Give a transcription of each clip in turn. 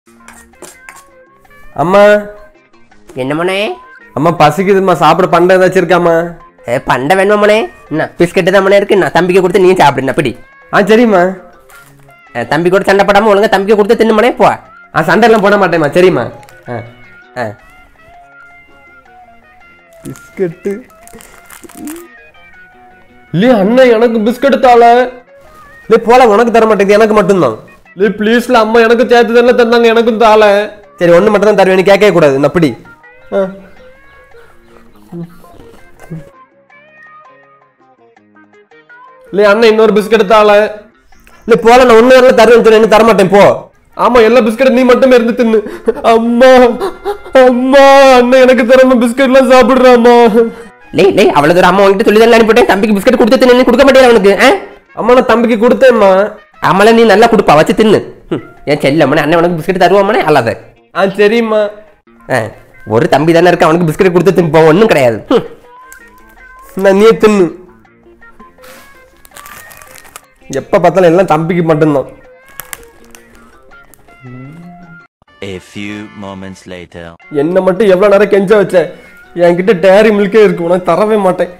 அம்மா என்ன மோனே அம்மா பசிக்குதும்மா சாப்பிட பண்ட ஏதாச்சும் இருக்காம்மா ஏ, பண்டை வேணுமா மோனே என்ன பிஸ்கெட்டு தான் மோனே இருக்கு நான் தம்பிக்கு கொடுத்து நீ சாப்பிடுன அப்படி ஆ சரிம்மா அஹ், தம்பி கூட சண்டை போடாம ஒழுங்கா தம்பிக்கு கொடுத்து தின்னு மோனே போ ஆ சண்டைலாம் போட மாட்டேம்மா சரிம்மா ஆ ஆ பிஸ்கட்டு இல்லையா அண்ணன் எனக்கு பிஸ்கட் தாள இல்லை போல உனக்கு தர மாட்டேங்குது எனக்கு மட்டும்தான் இல்லை ப்ளீஸ்ல அம்மா எனக்கு சேர்த்து தானே தந்தாங்க எனக்கும் தாள சரி ஒன்று மட்டும் தான் தருவேன் நீ கேட்கவே கூடாது இந்த அப்படி ஆ இல்லை அண்ணன் இன்னொரு பிஸ்கட் தாள இல்லை போல நான் ஒன்று வரல தருவேன் சொல்லி என்ன தர மாட்டேன் போ ஆமா எல்லா பிஸ்கட் நீ மட்டுமே இருந்து தின்னு அம்மா அம்மா அண்ணன் எனக்கு தரமா பிஸ்கட்லாம் சாப்பிடுறாம்மா லே லே அவ்வளவு தூரம் அம்மா உங்ககிட்ட சொல்லி தான் அனுப்பிட்டேன் தம்பிக்கு பிஸ்கட் கொடுத்து தின்னு கொடுக்க மாட்டேன் அவனுக்கு ஆ அம்மா நான் தம்பிக்கு கொடுத்தேம்மா அம்மள நீ நல்லா கொடுப்பா வச்சு தின்னு ம், என் செல்லம்மனே அண்ணன் உனக்கு பிஸ்கட் தருவாமனே அல்லாத ஆ சரிம்மா ஆ, ஒரு தம்பி தானே இருக்கு அவனுக்கு பிஸ்கட் கொடுத்து தின்னு ஒன்றும் கிடையாது ம். நான் நீ தின்னு எப்ப பார்த்தாலும் எல்லாம் தம்பிக்கு மட்டும்தான் A few moments later. என்ன மட்டும் எவ்வளவு நேரம் கெஞ்ச வச்ச என்கிட்ட டேரி மில்கே இருக்கு உனக்கு தரவே மாட்டேன்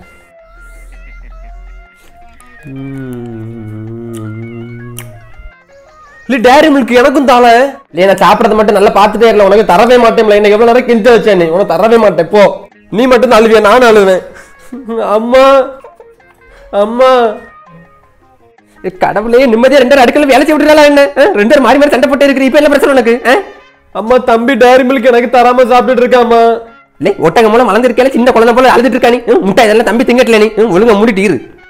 இல்லை டேரி மில்க் எனக்கும் தாள இல்லை நான் சாப்பிடறத மட்டும் நல்லா பார்த்துட்டே இருக்கல உனக்கு தரவே மாட்டேன்ல என்ன எவ்வளவு நேரம் கெஞ்ச வச்சேன் நீ உனக்கு தரவே மாட்டேன் போ நீ மட்டும் அழுவிய நானும் அழுவேன் அம்மா அம்மா ஏ, கடவுளே நிம்மதியா ரெண்டு பேரும் அடுக்கல வேலை செய்ய விடுறாளா என்ன ஆ, ரெண்டு பேரும் மாறி மாறி சண்டை போட்டு இருக்கு இப்ப என்ன பிரச்சனை உனக்கு ஆ? அம்மா தம்பி டேரி மில்க் எனக்கு தராம சாப்பிட்டுட்டு இருக்காம்மா லே ஒட்டக மூலம் வளர்ந்துருக்கல சின்ன குழந்தை போல அழுதுட்டு இருக்கா நீ ம், முட்டை இதெல்லாம் தம்பி திங்கட்டல நீ ம், ஒழுங்கா மூடிட்டு இரு